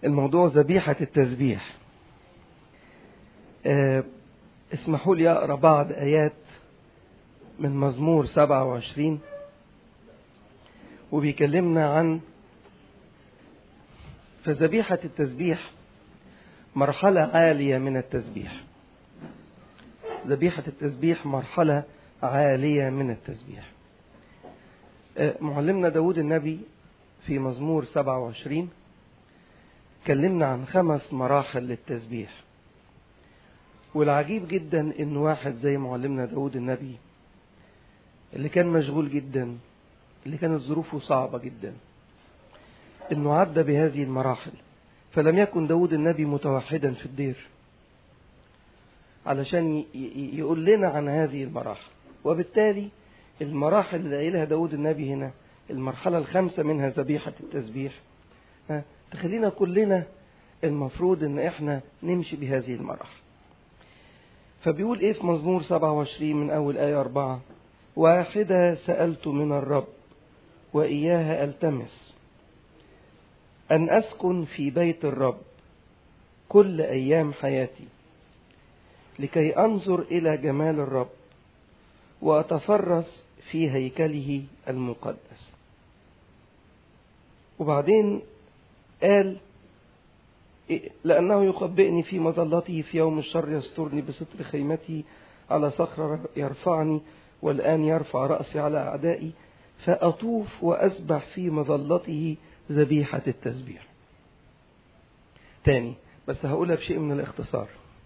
الموضوع ذبيحة التسبيح أه اسمحوا لي أقرأ بعض آيات من مزمور 27 وبيكلمنا عن فذبيحة التسبيح مرحلة عالية من التسبيح ذبيحة التسبيح مرحلة عالية من التسبيح معلمنا داود النبي في مزمور 27 كلمنا عن خمس مراحل للتسبيح والعجيب جدا ان واحد زي معلمنا داود النبي اللي كان مشغول جدا اللي كانت ظروفه صعبة جدا انه عدى بهذه المراحل فلم يكن داود النبي متوحدا في الدير علشان يقول لنا عن هذه المراحل وبالتالي المراحل اللي قايلها داود النبي هنا المرحلة الخامسة منها ذبيحة التسبيح تخلينا كلنا المفروض ان احنا نمشي بهذه المراحل فبيقول ايه في مزمور 27 من اول آية 4 واحدة سألت من الرب وإياها ألتمس أن أسكن في بيت الرب كل أيام حياتي لكي أنظر إلى جمال الرب وأتفرس في هيكله المقدس وبعدين قال لأنه يخبئني في مظلته في يوم الشر يسترني بستر خيمته على صخرة يرفعني والآن يرفع رأسي على أعدائي فأطوف وأسبح في مظلته ذبيحة التسبيح تاني بس هقولها بشيء من الاختصار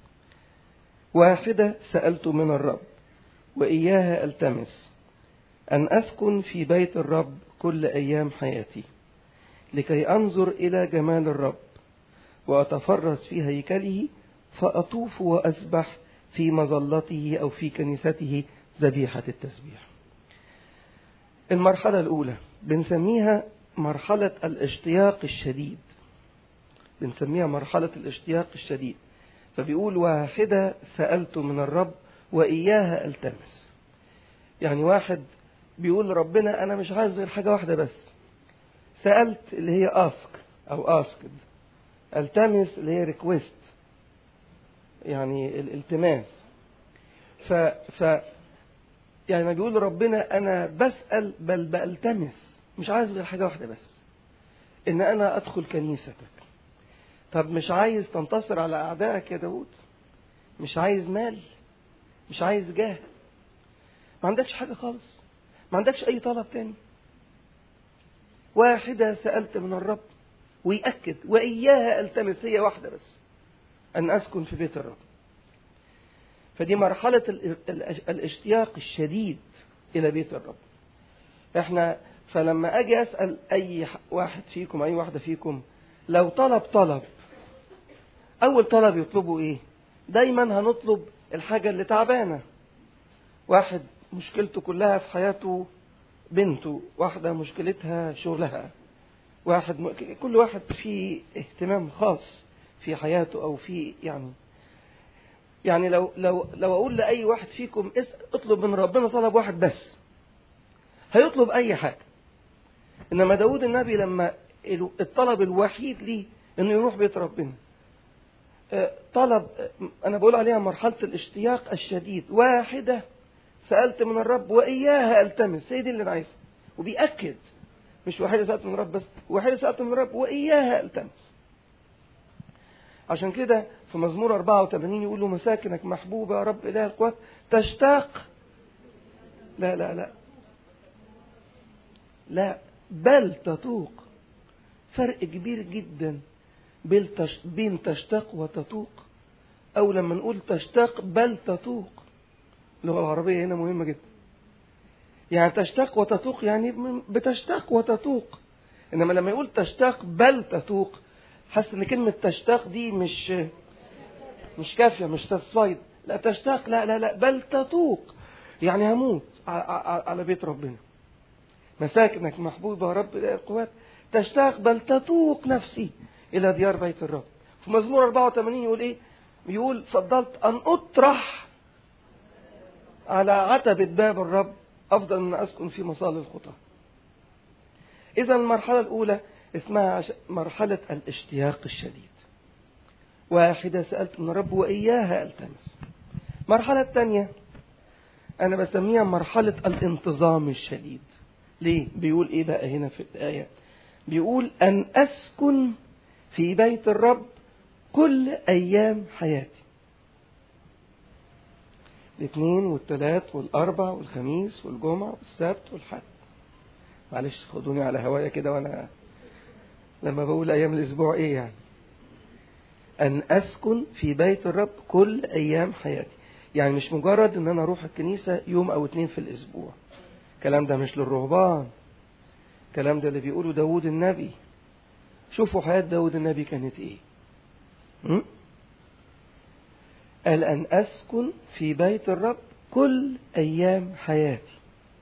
واحدة سألت من الرب وإياها ألتمس أن أسكن في بيت الرب كل أيام حياتي لكي أنظر إلى جمال الرب وأتفرس في هيكله فأطوف وأسبح في مظلته أو في كنيسته ذبيحة التسبيح المرحلة الأولى بنسميها مرحلة الاشتياق الشديد بنسميها مرحلة الاشتياق الشديد فبيقول واحدة سألت من الرب وإياها ألتمس يعني واحد بيقول ربنا أنا مش عايز غير حاجة واحدة بس سألت اللي هي أسك أو أسكد التمس اللي هي ريكويست يعني الالتماس ف, ف يعني بيقول ربنا أنا بسأل بل بلتمس مش عايز غير حاجة واحدة بس إن أنا أدخل كنيستك طب مش عايز تنتصر على أعدائك يا داود مش عايز مال مش عايز جاه ما عندكش حاجة خالص ما عندكش أي طلب تاني واحدة سألت من الرب ويأكد وإياها ألتمس هي واحدة بس أن أسكن في بيت الرب فدي مرحلة الاشتياق الشديد إلى بيت الرب احنا فلما أجي أسأل أي واحد فيكم أي واحدة فيكم لو طلب طلب أول طلب يطلبه إيه دايما هنطلب الحاجة اللي تعبانة واحد مشكلته كلها في حياته بنته واحدة مشكلتها شغلها واحد م... كل واحد فيه اهتمام خاص في حياته أو في يعني يعني لو لو لو أقول لأي واحد فيكم اسأل اطلب من ربنا طلب واحد بس هيطلب أي حاجة إنما داود النبي لما الطلب الوحيد ليه إنه يروح بيت ربنا طلب أنا بقول عليها مرحلة الاشتياق الشديد واحدة سألت من الرب وإياها ألتمس هي دي اللي أنا عايزها وبيأكد مش واحدة سألت من الرب بس واحدة سألت من الرب وإياها ألتمس عشان كده في مزمور 84 يقول له مساكنك محبوبة يا رب إله القوات تشتاق لا لا لا لا بل تتوق فرق كبير جدا بين تشتاق وتتوق أو لما نقول تشتاق بل تتوق اللغة العربية هنا مهمة جدا يعني تشتاق وتتوق يعني بتشتاق وتتوق إنما لما يقول تشتاق بل تتوق حاسس إن كلمة تشتاق دي مش مش كافية مش ساتسفايد لا تشتاق لا لا لا بل تتوق يعني هموت على بيت ربنا مساكنك محبوبة يا رب القوات تشتاق بل تتوق نفسي إلى ديار بيت الرب في مزمور 84 يقول إيه يقول فضلت أن أطرح على عتبة باب الرب أفضل من أسكن في مصال الخطى إذا المرحلة الأولى اسمها مرحلة الاشتياق الشديد واحدة سألت من رب وإياها ألتمس مرحلة تانية أنا بسميها مرحلة الانتظام الشديد ليه؟ بيقول إيه بقى هنا في الآية بيقول أن أسكن في بيت الرب كل أيام حياتي الاثنين والثلاث والأربع والخميس والجمعة والسبت والحد معلش خدوني على هوايا كده وأنا لما بقول أيام الأسبوع إيه يعني أن أسكن في بيت الرب كل أيام حياتي يعني مش مجرد أن أنا أروح الكنيسة يوم أو اتنين في الأسبوع الكلام ده مش للرهبان الكلام ده اللي بيقوله داود النبي شوفوا حياة داود النبي كانت إيه م? قال أن أسكن في بيت الرب كل أيام حياتي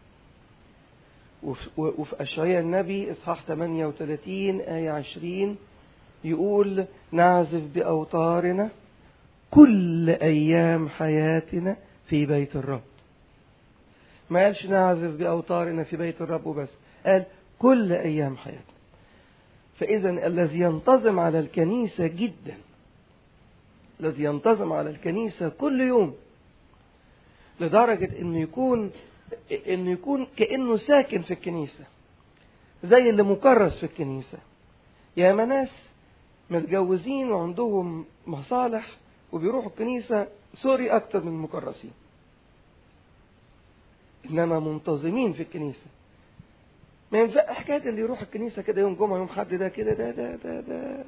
وفي أشعياء النبي إصحاح 38 آية 20 يقول نعزف بأوتارنا كل أيام حياتنا في بيت الرب ما قالش نعزف بأوتارنا في بيت الرب وبس قال كل أيام حياتنا فإذا الذي ينتظم على الكنيسة جدا الذي ينتظم على الكنيسة كل يوم لدرجة انه يكون انه يكون كأنه ساكن في الكنيسة زي اللي مكرس في الكنيسة يا ناس متجوزين وعندهم مصالح وبيروحوا الكنيسة سوري أكتر من المكرسين إنما منتظمين في الكنيسة ما ينفع حكاية اللي يروح الكنيسة كده يوم جمعة يوم حد ده كده ده ده ده, ده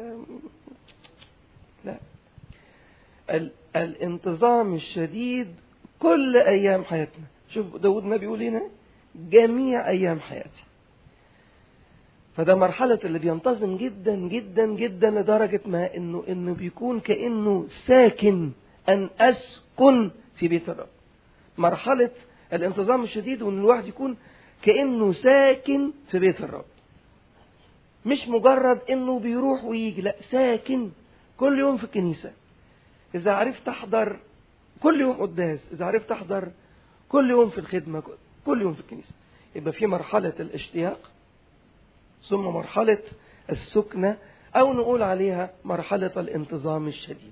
لا ال الانتظام الشديد كل أيام حياتنا شوف داود النبي يقول هنا جميع أيام حياتي فده مرحلة اللي بينتظم جدا جدا جدا لدرجة ما انه انه بيكون كأنه ساكن ان اسكن في بيت الرب. مرحلة الانتظام الشديد وان الواحد يكون كأنه ساكن في بيت الرب. مش مجرد انه بيروح ويجي لا ساكن كل يوم في الكنيسة. اذا عرفت تحضر كل يوم قداس اذا عرفت تحضر كل يوم في الخدمة كل يوم في الكنيسة يبقى في مرحلة الاشتياق ثم مرحلة السكنة أو نقول عليها مرحلة الانتظام الشديد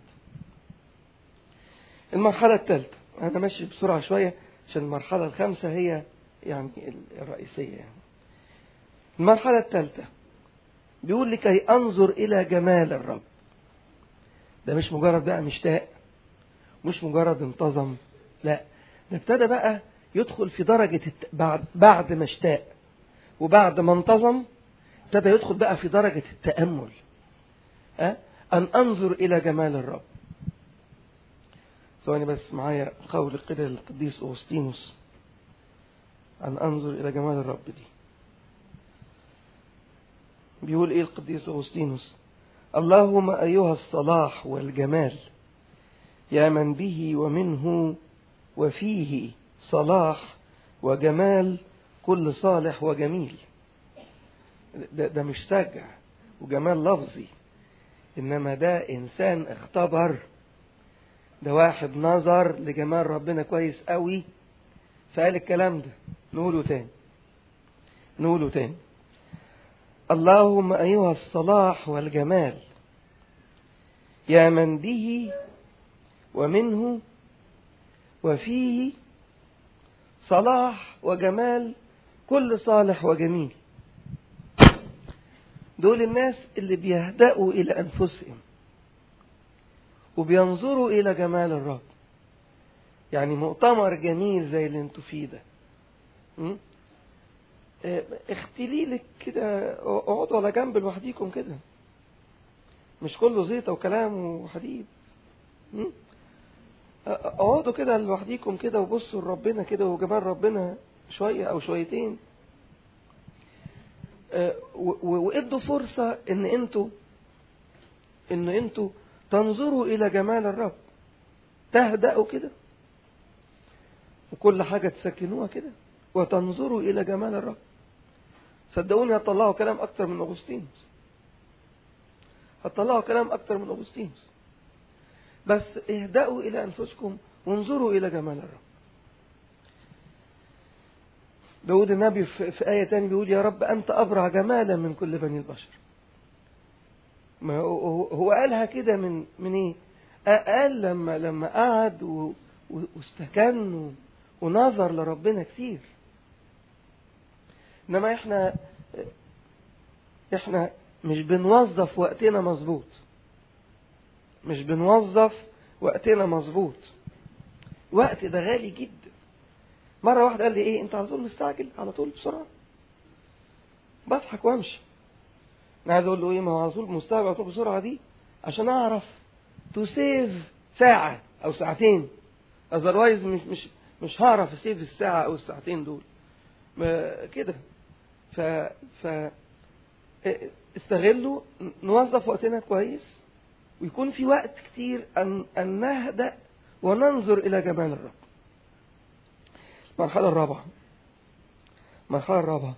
المرحلة الثالثة أنا ماشي بسرعة شوية عشان المرحلة الخامسة هي يعني الرئيسية يعني. المرحلة الثالثة بيقول لكي أنظر إلى جمال الرب ده مش مجرد بقى مشتاق مش مجرد انتظم لا ده ابتدى بقى يدخل في درجة بعد, بعد ما اشتاق وبعد ما انتظم ابتدى يدخل بقى في درجة التأمل أه؟ أن أنظر إلى جمال الرب ثواني بس معايا قول كده للقديس أوسطينوس أن أنظر إلى جمال الرب دي بيقول إيه القديس أوسطينوس اللهم أيها الصلاح والجمال يا من به ومنه وفيه صلاح وجمال كل صالح وجميل ده, ده مش سجع وجمال لفظي إنما ده إنسان اختبر ده واحد نظر لجمال ربنا كويس قوي فقال الكلام ده نقوله تاني نقوله تاني اللهم أيها الصلاح والجمال يا من به ومنه وفيه صلاح وجمال كل صالح وجميل دول الناس اللي بيهدأوا إلى أنفسهم وبينظروا إلى جمال الرب يعني مؤتمر جميل زي اللي انتوا فيه ده اختلي لك كده اقعدوا على جنب لوحديكم كده مش كله زيطه وكلام وحديد اقعدوا كده لوحديكم كده وبصوا لربنا كده وجمال ربنا شويه او شويتين وادوا فرصة ان انتوا ان انتوا تنظروا الى جمال الرب تهدأوا كده وكل حاجة تسكنوها كده وتنظروا الى جمال الرب صدقوني هتطلعوا كلام اكتر من اغسطينوس هتطلعوا كلام اكتر من اغسطينوس بس اهدأوا الى انفسكم وانظروا الى جمال الرب داود النبي في آية تاني بيقول يا رب أنت أبرع جمالا من كل بني البشر ما هو هو قالها كده من من ايه قال لما لما قعد و- و- واستكن و- ونظر لربنا كتير انما احنا احنا مش بنوظف وقتنا مظبوط مش بنوظف وقتنا مظبوط وقت ده غالي جدا مرة واحد قال لي ايه انت على طول مستعجل على طول بسرعة بضحك وامشي انا عايز اقول له ايه ما هو على طول مستعجل على طول بسرعة دي عشان اعرف تو سيف ساعة او ساعتين اذروايز مش مش مش هعرف اسيف الساعة او الساعتين دول ما- كده ف ف استغلوا نوظف وقتنا كويس ويكون في وقت كتير أن, أن نهدأ وننظر إلى جمال الرب المرحلة الرابعة المرحلة الرابعة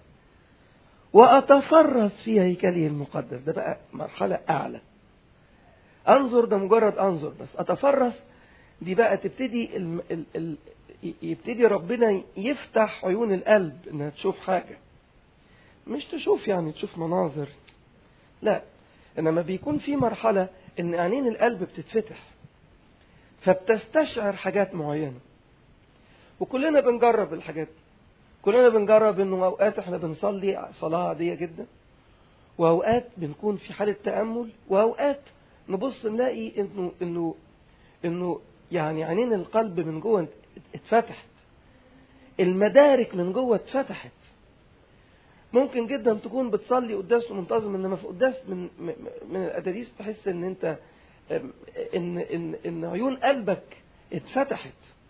وأتفرس في هيكله المقدس ده بقى مرحلة أعلى أنظر ده مجرد أنظر بس أتفرس دي بقى تبتدي ال ال ال يبتدي ربنا يفتح عيون القلب إنها تشوف حاجة مش تشوف يعني تشوف مناظر لا انما بيكون في مرحله ان عينين القلب بتتفتح فبتستشعر حاجات معينه وكلنا بنجرب الحاجات دي كلنا بنجرب انه اوقات احنا بنصلي صلاه عاديه جدا واوقات بنكون في حاله تامل واوقات نبص نلاقي انه انه انه يعني عينين القلب من جوه اتفتحت المدارك من جوه اتفتحت ممكن جدا تكون بتصلي قداس ومنتظم انما في قداس من من القداسيس تحس ان انت ان ان ان عيون قلبك اتفتحت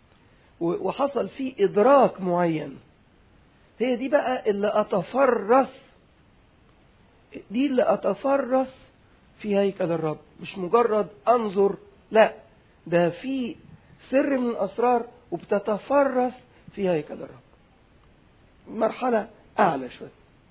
وحصل فيه ادراك معين هي دي بقى اللي اتفرس دي اللي اتفرس في هيكل الرب مش مجرد انظر لا ده في سر من الاسرار وبتتفرس في هيكل الرب مرحله اعلى شويه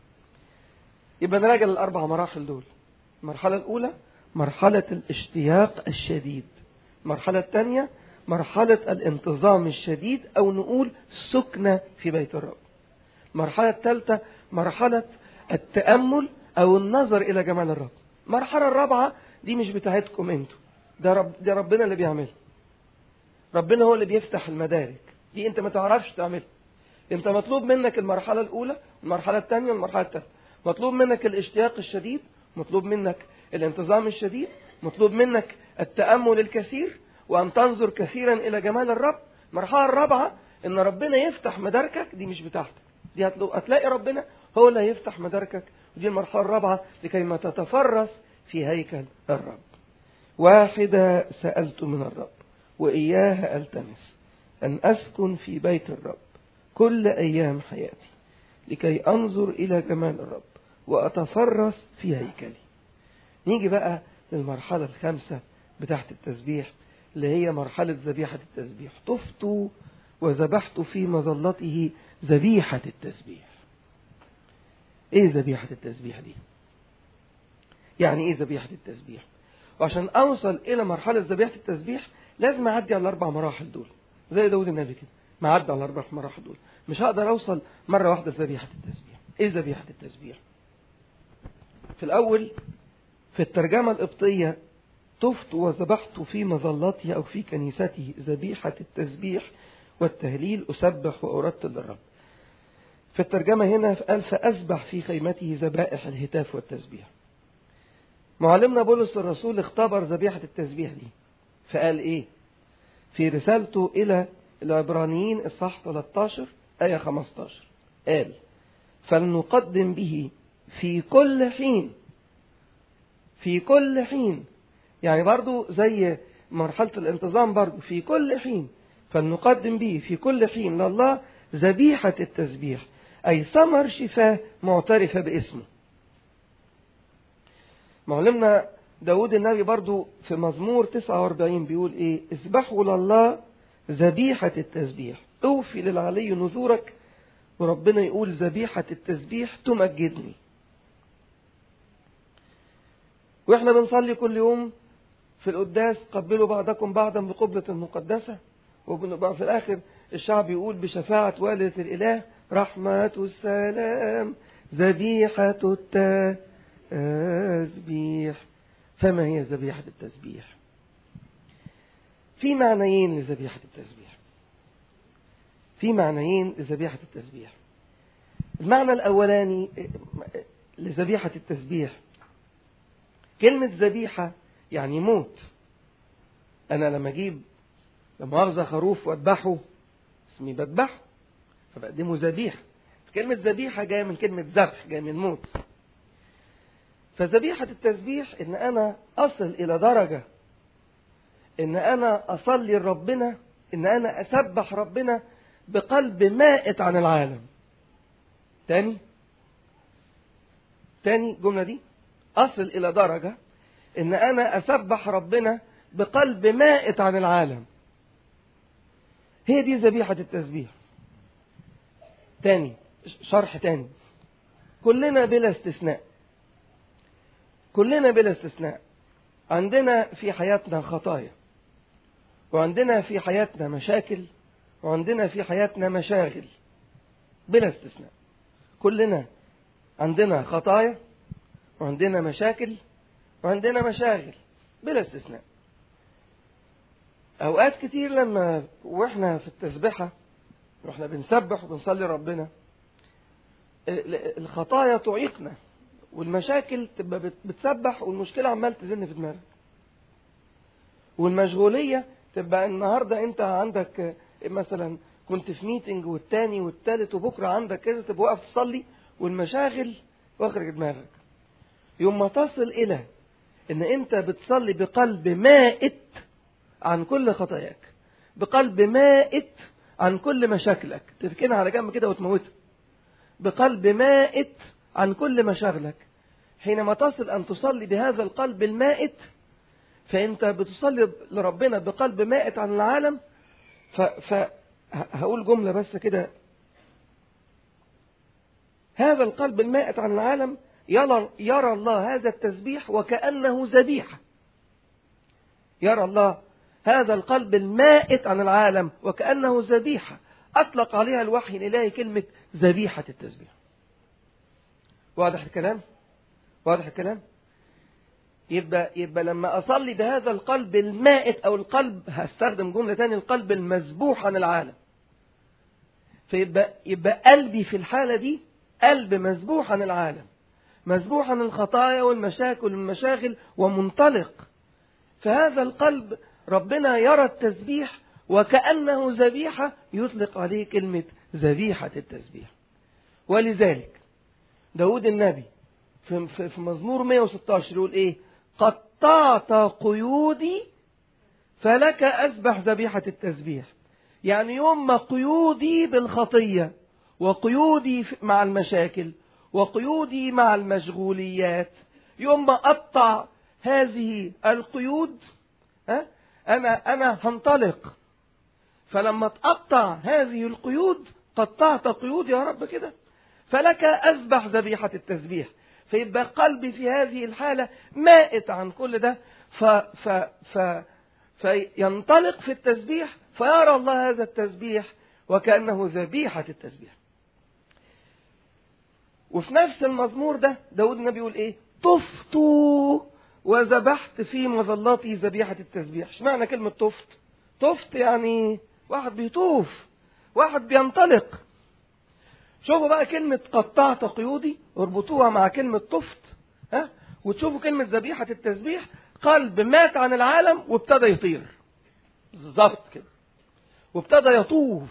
يبقى نراجع الأربع مراحل دول المرحلة الأولى مرحلة الاشتياق الشديد المرحلة الثانية مرحلة الانتظام الشديد أو نقول سكنة في بيت الرب المرحلة الثالثة مرحلة التأمل أو النظر إلى جمال الرب المرحلة الرابعة دي مش بتاعتكم انتوا ده, رب ده ربنا اللي بيعملها ربنا هو اللي بيفتح المدارك دي انت ما تعرفش تعملها انت مطلوب منك المرحلة الأولى المرحلة الثانية والمرحلة الثالثة مطلوب منك الاشتياق الشديد مطلوب منك الانتظام الشديد مطلوب منك التأمل الكثير وأن تنظر كثيرا إلى جمال الرب المرحلة الرابعة إن ربنا يفتح مداركك دي مش بتاعتك دي هتلاقي ربنا هو اللي هيفتح مداركك ودي المرحلة الرابعة لكي ما تتفرس في هيكل الرب واحدة سألت من الرب وإياها ألتمس أن أسكن في بيت الرب كل أيام حياتي لكي أنظر إلى جمال الرب وأتفرس في هيكلي نيجي بقى للمرحلة الخامسة بتاعت التسبيح اللي هي مرحلة ذبيحة التسبيح طفت وذبحت في مظلته ذبيحة التسبيح ايه ذبيحة التسبيح دي يعني ايه ذبيحة التسبيح وعشان اوصل الى مرحلة ذبيحة التسبيح لازم اعدي على الاربع مراحل دول زي داود النبي كده ما عدى على الاربع مراحل دول مش هقدر اوصل مرة واحدة لذبيحة التسبيح ايه ذبيحة التسبيح في الاول في الترجمة القبطية طفت وذبحت في مظلتي أو في كنيسته ذبيحة التسبيح والتهليل أسبح وأرتل للرب في الترجمة هنا قال فأسبح في خيمته ذبائح الهتاف والتسبيح معلمنا بولس الرسول اختبر ذبيحة التسبيح دي فقال إيه في رسالته إلى العبرانيين الصح 13 آية 15 قال فلنقدم به في كل حين في كل حين يعني برضو زي مرحلة الانتظام برضو في كل حين فلنقدم به في كل حين لله ذبيحة التسبيح أي ثمر شفاه معترفة باسمه معلمنا داود النبي برضو في مزمور 49 بيقول ايه اذبحوا لله ذبيحة التسبيح اوفي للعلي نذورك وربنا يقول ذبيحة التسبيح تمجدني واحنا بنصلي كل يوم في القداس قبلوا بعضكم بعضا بقبلة مقدسة وبنبقى في الآخر الشعب يقول بشفاعة والدة الإله رحمة السلام ذبيحة التسبيح فما هي ذبيحة التسبيح في معنيين لذبيحة التسبيح في معنيين لذبيحة التسبيح المعنى الأولاني لذبيحة التسبيح كلمة ذبيحة يعني موت أنا لما أجيب لما أغزى خروف وأذبحه اسمي بذبحه فبقدمه ذبيحة كلمة ذبيحة جاية من كلمة ذبح جاية من موت فذبيحة التسبيح إن أنا أصل إلى درجة إن أنا أصلي لربنا إن أنا أسبح ربنا بقلب مائت عن العالم تاني تاني الجملة دي أصل إلى درجة إن أنا أسبح ربنا بقلب مائت عن العالم هي دي ذبيحة التسبيح تاني شرح تاني كلنا بلا استثناء كلنا بلا استثناء عندنا في حياتنا خطايا وعندنا في حياتنا مشاكل وعندنا في حياتنا مشاغل بلا استثناء كلنا عندنا خطايا وعندنا مشاكل وعندنا مشاغل بلا استثناء أوقات كتير لما وإحنا في التسبحة وإحنا بنسبح وبنصلي ربنا الخطايا تعيقنا والمشاكل تبقى بتسبح والمشكلة عمال تزن في دماغك والمشغولية تبقى النهاردة أنت عندك مثلا كنت في ميتنج والتاني والتالت وبكرة عندك كذا تبقى واقف تصلي والمشاغل واخرج دماغك يوم ما تصل إلى إن أنت بتصلي بقلب مائت عن كل خطاياك بقلب مائت عن كل مشاكلك تركنها على جنب كده وتموتها بقلب مائت عن كل مشاغلك حينما تصل أن تصلي بهذا القلب المائت فأنت بتصلي لربنا بقلب مائت عن العالم فهقول جملة بس كده هذا القلب المائت عن العالم يرى, يرى الله هذا التسبيح وكأنه ذبيحة يرى الله هذا القلب المائت عن العالم وكأنه ذبيحة أطلق عليها الوحي الإلهي كلمة ذبيحة التسبيح واضح الكلام واضح الكلام يبقى, يبقى لما أصلي بهذا القلب المائت أو القلب هستخدم جملة تاني القلب المذبوح عن العالم فيبقى يبقى قلبي في الحالة دي قلب مذبوح عن العالم مذبوح عن الخطايا والمشاكل والمشاغل ومنطلق فهذا القلب ربنا يرى التسبيح وكأنه ذبيحة يطلق عليه كلمة ذبيحة التسبيح ولذلك داود النبي في, في, في مزمور 116 يقول ايه قطعت قيودي فلك أسبح ذبيحة التسبيح يعني يوم ما قيودي بالخطية وقيودي مع المشاكل وقيودي مع المشغوليات يوم ما أقطع هذه القيود ها أنا أنا هنطلق فلما تقطع هذه القيود قطعت قيود يا رب كده فلك أسبح ذبيحة التسبيح فيبقى قلبي في هذه الحالة مائت عن كل ده ف ف ف فينطلق في التسبيح فيرى الله هذا التسبيح وكأنه ذبيحة التسبيح وفي نفس المزمور ده داود النبي يقول ايه طفت وذبحت في مظلاتي ذبيحة التسبيح اشمعنى كلمة طفت طفت يعني واحد بيطوف واحد بينطلق شوفوا بقى كلمة قطعت قيودي اربطوها مع كلمة طفت ها وتشوفوا كلمة ذبيحة التسبيح قلب مات عن العالم وابتدى يطير بالظبط كده وابتدى يطوف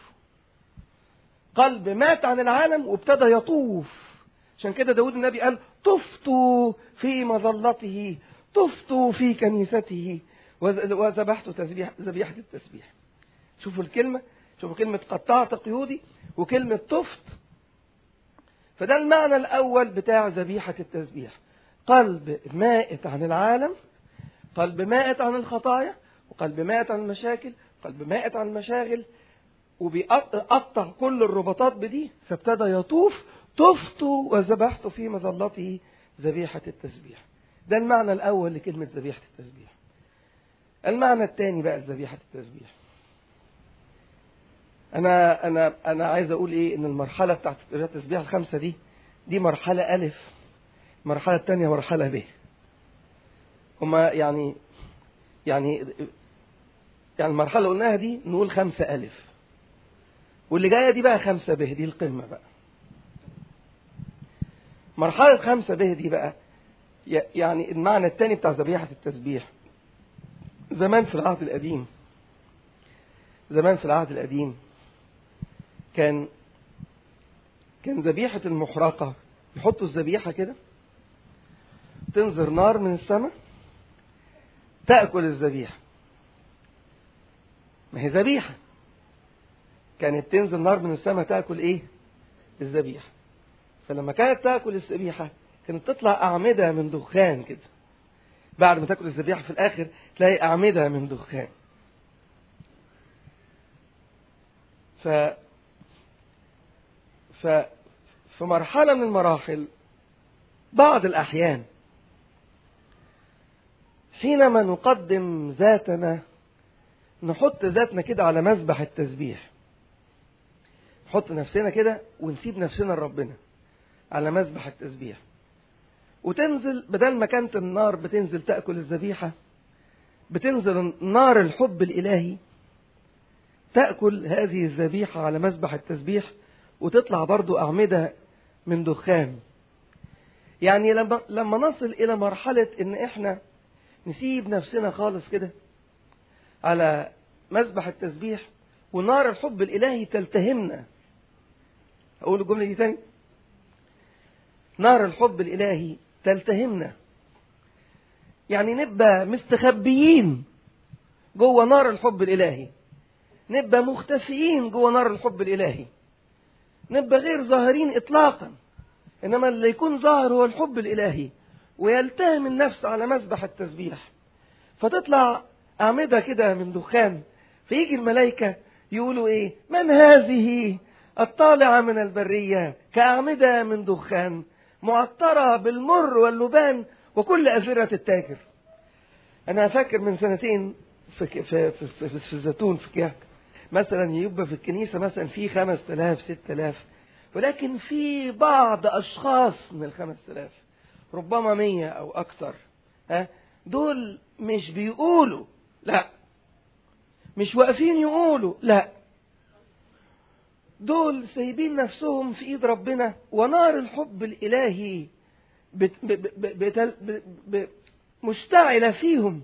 قلب مات عن العالم وابتدى يطوف عشان كده داود النبي قال طفت في مظلته طفت في كنيسته وذبحت تسبيح ذبيحة التسبيح شوفوا الكلمة شوفوا كلمة قطعت قيودي وكلمة طفت فده المعنى الأول بتاع ذبيحة التسبيح قلب مائت عن العالم قلب مائت عن الخطايا وقلب مائت عن المشاكل قلب مائت عن المشاغل وبيقطع كل الرباطات بدي فابتدى يطوف طفت وذبحت في مظلته ذبيحة التسبيح ده المعنى الأول لكلمة ذبيحة التسبيح المعنى الثاني بقى لذبيحة التسبيح أنا أنا أنا عايز أقول إيه إن المرحلة بتاعت التسبيح الخمسة دي دي مرحلة ألف المرحلة الثانية مرحلة ب هما يعني يعني يعني المرحلة اللي قلناها دي نقول خمسة ألف واللي جاية دي بقى خمسة به دي القمة بقى مرحلة خمسة به دي بقى يعني المعنى الثاني بتاع ذبيحة التسبيح زمان في العهد القديم زمان في العهد القديم كان كان ذبيحة المحرقة يحطوا الذبيحة كده تنزل نار من السماء تأكل الذبيحة ما هي ذبيحة كانت تنزل نار من السماء تأكل ايه الذبيحة فلما كانت تأكل الذبيحة كانت تطلع أعمدة من دخان كده بعد ما تاكل الذبيحة في الآخر تلاقي أعمدة من دخان ف ف في مرحلة من المراحل بعض الأحيان حينما نقدم ذاتنا نحط ذاتنا كده على مذبح التسبيح نحط نفسنا كده ونسيب نفسنا لربنا على مذبح التسبيح وتنزل بدل ما كانت النار بتنزل تأكل الذبيحة بتنزل نار الحب الإلهي تأكل هذه الذبيحة على مذبح التسبيح وتطلع برضو أعمدة من دخان يعني لما, لما نصل إلى مرحلة إن إحنا نسيب نفسنا خالص كده على مذبح التسبيح ونار الحب الإلهي تلتهمنا أقول الجملة دي تاني نار الحب الإلهي تلتهمنا يعني نبقى مستخبيين جوه نار الحب الإلهي نبقى مختفيين جوه نار الحب الإلهي نبقى غير ظاهرين إطلاقا إنما اللي يكون ظاهر هو الحب الإلهي ويلتهم النفس على مذبح التسبيح فتطلع أعمدة كده من دخان فيجي الملائكة يقولوا إيه من هذه الطالعة من البرية كأعمدة من دخان معطرة بالمر واللبان وكل أزرة التاجر أنا فاكر من سنتين في, في, في, في, في الزيتون في كياك مثلا يبقى في الكنيسة مثلا في خمس تلاف ست تلاف ولكن في بعض أشخاص من الخمس تلاف ربما مية أو أكثر ها دول مش بيقولوا لا مش واقفين يقولوا لا دول سايبين نفسهم في ايد ربنا ونار الحب الالهي بت بت بت مشتعله فيهم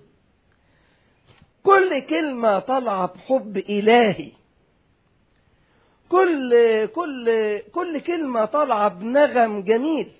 كل كلمه طالعه بحب الهي كل كل كل كلمه طالعه بنغم جميل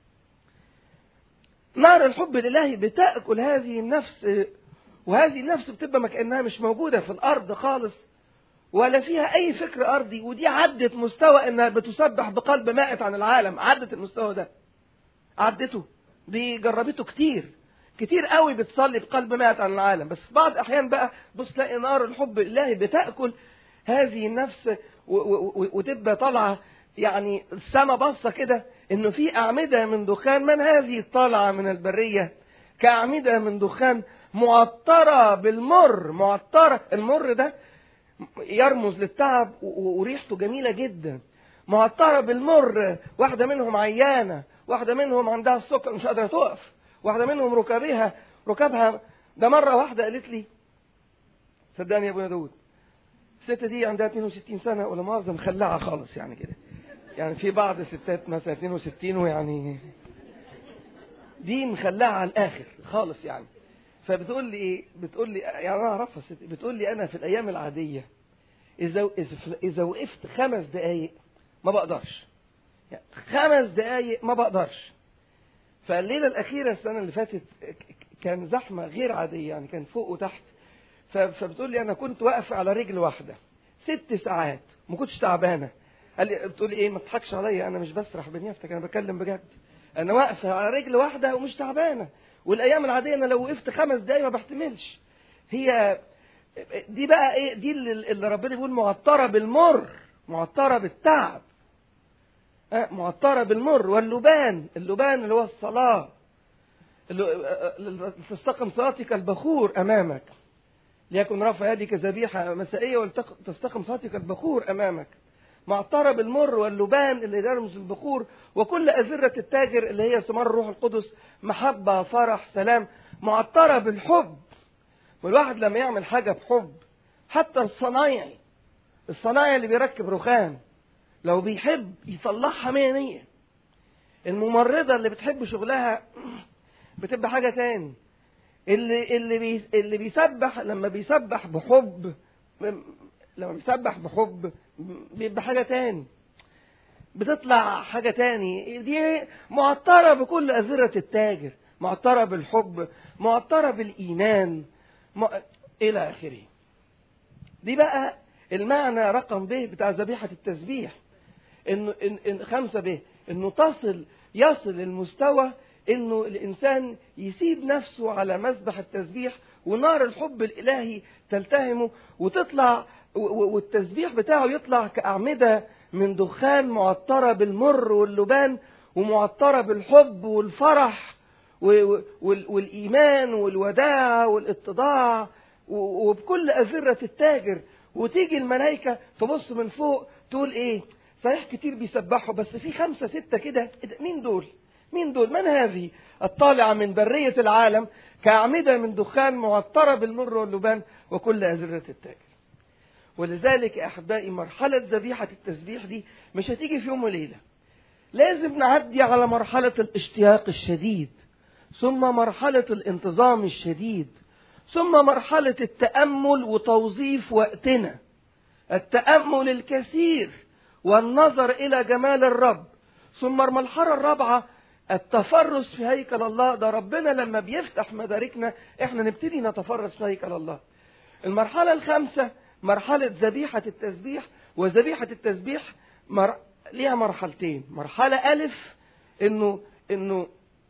نار الحب الالهي بتاكل هذه النفس وهذه النفس بتبقى ما كانها مش موجوده في الارض خالص ولا فيها اي فكر ارضي ودي عدت مستوى انها بتسبح بقلب مائت عن العالم عدت المستوى ده عدته دي جربته كتير كتير قوي بتصلي بقلب مائت عن العالم بس بعض الاحيان بقى بص تلاقي نار الحب الالهي بتاكل هذه النفس وتبقى طالعه يعني السما باصه كده انه في اعمده من دخان من هذه الطالعه من البريه كاعمده من دخان معطره بالمر معطره المر ده يرمز للتعب وريحته جميلة جدا معطرة بالمر واحدة منهم عيانة واحدة منهم عندها السكر مش قادرة تقف واحدة منهم ركابها ركابها ده مرة واحدة قالت لي صدقني يا ابويا داود الست دي عندها 62 سنة ولا مؤاخذة مخلعة خالص يعني كده يعني في بعض الستات مثلا 62 ويعني دي مخلعة على الآخر خالص يعني فبتقول لي ايه بتقول لي يعني انا اعرفها ست بتقول لي انا في الايام العاديه اذا اذا وقفت خمس دقائق ما بقدرش يعني خمس دقائق ما بقدرش فالليله الاخيره السنه اللي فاتت كان زحمه غير عاديه يعني كان فوق وتحت فبتقول لي انا كنت واقف على رجل واحده ست ساعات ما كنتش تعبانه قال لي بتقول لي ايه ما تضحكش عليا انا مش بسرح بنيافتك انا بتكلم بجد انا واقفه على رجل واحده ومش تعبانه والايام العاديه انا لو وقفت خمس دقايق ما بحتملش هي دي بقى ايه دي اللي ربنا بيقول معطره بالمر معطره بالتعب معطره بالمر واللبان اللبان اللي هو الصلاه تستقم صلاتك البخور امامك ليكن رفع يدك ذبيحه مسائيه ولتستقم صلاتك البخور امامك معطرة بالمر واللبان اللي يرمز البخور وكل أزرة التاجر اللي هي ثمار الروح القدس محبة فرح سلام معطرة بالحب والواحد لما يعمل حاجة بحب حتى الصنايعي الصنايعي اللي بيركب رخام لو بيحب يطلعها مية مية الممرضة اللي بتحب شغلها بتبقى حاجة تاني اللي اللي بي اللي بيسبح لما بيسبح بحب لما بيسبح بحب بيبقى حاجة تاني بتطلع حاجة تاني دي معطرة بكل أزرة التاجر معطرة بالحب معطرة بالإيمان م... إلى آخره دي بقى المعنى رقم ب بتاع ذبيحة التسبيح إنه إن إن خمسة ب إنه تصل يصل المستوى إنه الإنسان يسيب نفسه على مذبح التسبيح ونار الحب الإلهي تلتهمه وتطلع والتسبيح بتاعه يطلع كأعمدة من دخان معطرة بالمر واللبان ومعطرة بالحب والفرح والإيمان والوداع والاتضاع وبكل أزرة التاجر وتيجي الملائكة تبص من فوق تقول إيه صحيح كتير بيسبحوا بس في خمسة ستة كده مين دول مين دول من هذه الطالعة من برية العالم كأعمدة من دخان معطرة بالمر واللبان وكل أزرة التاجر ولذلك يا أحبائي مرحلة ذبيحة التسبيح دي مش هتيجي في يوم وليلة لازم نعدي على مرحلة الاشتياق الشديد ثم مرحلة الانتظام الشديد ثم مرحلة التأمل وتوظيف وقتنا التأمل الكثير والنظر إلى جمال الرب ثم المرحلة الرابعة التفرس في هيكل الله ده ربنا لما بيفتح مداركنا احنا نبتدي نتفرس في هيكل الله المرحلة الخامسة مرحلة ذبيحة التسبيح وذبيحة التسبيح مر... ليها مرحلتين مرحلة ألف إنه إنه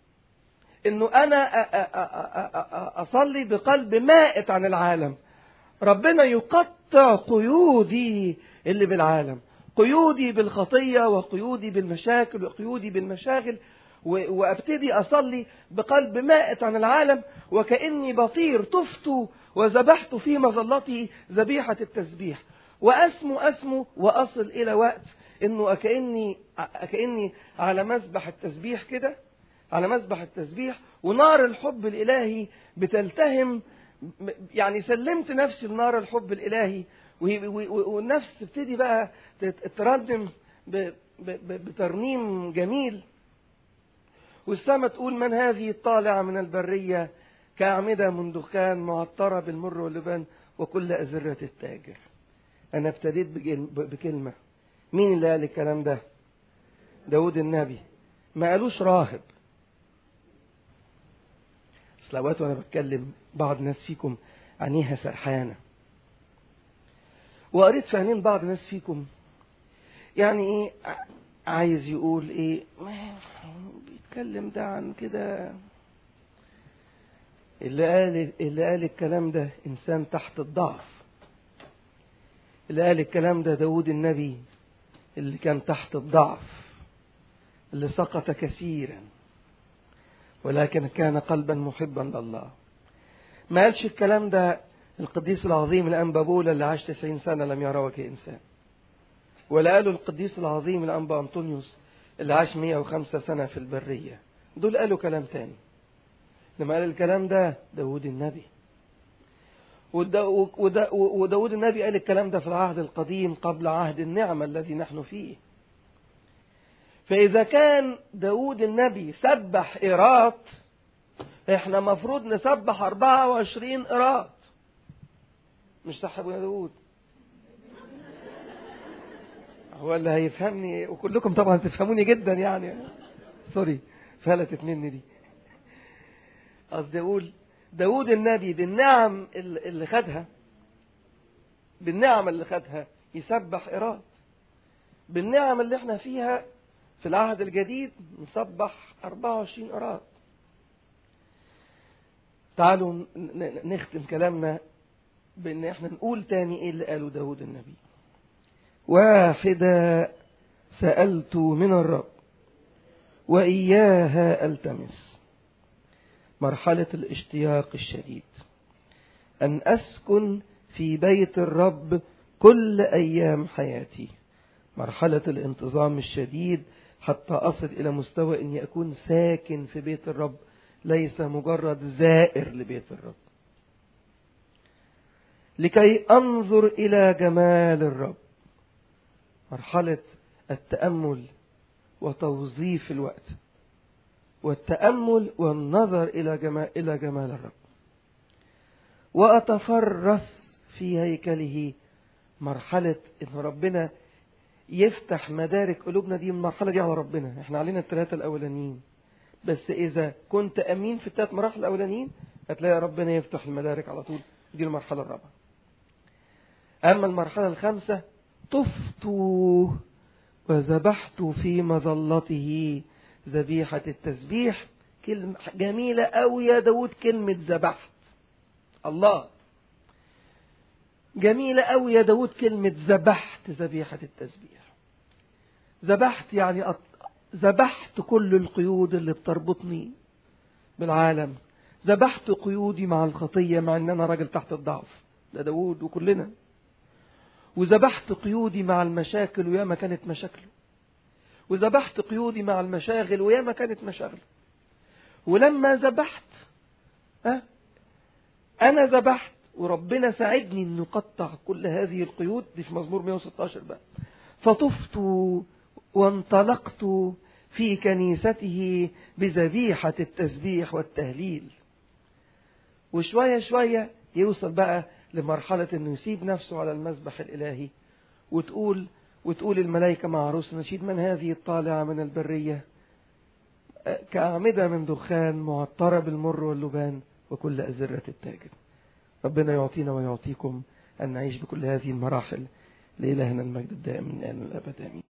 إنه أنا أصلي بقلب مائت عن العالم ربنا يقطع قيودي اللي بالعالم قيودي بالخطية وقيودي بالمشاكل وقيودي بالمشاغل وابتدي اصلي بقلب مائت عن العالم وكاني بطير طفت وذبحت في مظلته ذبيحه التسبيح واسمو اسمو واصل الى وقت انه كاني كاني على مذبح التسبيح كده على مذبح التسبيح ونار الحب الالهي بتلتهم يعني سلمت نفسي لنار الحب الالهي والنفس تبتدي بقى ترنم بترنيم جميل والسماء تقول من هذه الطالعة من البرية كأعمدة من دخان معطرة بالمر واللبان وكل أزرة التاجر أنا ابتديت بكلمة مين اللي قال الكلام ده داود النبي ما قالوش راهب صلوات وأنا بتكلم بعض ناس فيكم عينيها سرحانة وقريت في عينين بعض ناس فيكم يعني ايه عايز يقول ايه بيتكلم ده عن كده اللي قال اللي قال الكلام ده انسان تحت الضعف اللي قال الكلام ده داود النبي اللي كان تحت الضعف اللي سقط كثيرا ولكن كان قلبا محبا لله ما قالش الكلام ده القديس العظيم الأنبا بولا اللي عاش 90 سنة لم يروه كإنسان ولا قالوا القديس العظيم الأنبا أنطونيوس اللي عاش 105 سنة في البرية دول قالوا كلام تاني لما قال الكلام ده داود النبي وداود النبي قال الكلام ده في العهد القديم قبل عهد النعمة الذي نحن فيه فإذا كان داود النبي سبح إيرات احنا مفروض نسبح 24 إيرات مش صح ابونا داود هو اللي هيفهمني وكلكم طبعا تفهموني جدا يعني سوري فلتت مني دي قصدي اقول داود النبي بالنعم اللي خدها بالنعم اللي خدها يسبح إيراد بالنعم اللي احنا فيها في العهد الجديد نسبح 24 إيراد تعالوا نختم كلامنا بان احنا نقول تاني ايه اللي قاله داود النبي وافدا سألت من الرب وإياها ألتمس مرحلة الاشتياق الشديد أن أسكن في بيت الرب كل أيام حياتي مرحلة الانتظام الشديد حتى أصل إلى مستوى أني أكون ساكن في بيت الرب ليس مجرد زائر لبيت الرب لكي أنظر إلى جمال الرب مرحلة التأمل وتوظيف الوقت والتأمل والنظر إلى جمال, إلى جمال الرب وأتفرس في هيكله مرحلة إن ربنا يفتح مدارك قلوبنا دي المرحلة دي على ربنا احنا علينا الثلاثة الأولانيين بس إذا كنت أمين في الثلاث مراحل الأولانيين هتلاقي ربنا يفتح المدارك على طول دي المرحلة الرابعة أما المرحلة الخامسة طفت وذبحت في مظلته ذبيحة التسبيح كلمة جميلة أوي يا داود كلمة ذبحت الله جميلة أوي يا داود كلمة ذبحت ذبيحة التسبيح ذبحت يعني ذبحت كل القيود اللي بتربطني بالعالم ذبحت قيودي مع الخطية مع ان انا راجل تحت الضعف ده داود وكلنا وذبحت قيودي مع المشاكل وياما كانت مشاكله وذبحت قيودي مع المشاغل وياما كانت مشاغله ولما ذبحت أه أنا ذبحت وربنا ساعدني أن نقطع كل هذه القيود دي في مزمور 116 بقى فطفت وانطلقت في كنيسته بذبيحة التسبيح والتهليل وشوية شوية يوصل بقى لمرحلة انه يسيب نفسه على المذبح الالهي وتقول وتقول الملائكة مع عروس نشيد من هذه الطالعة من البرية كأعمدة من دخان معطرة بالمر واللبان وكل أزرة التاجر ربنا يعطينا ويعطيكم أن نعيش بكل هذه المراحل لإلهنا المجد الدائم من الآن الأبد آمين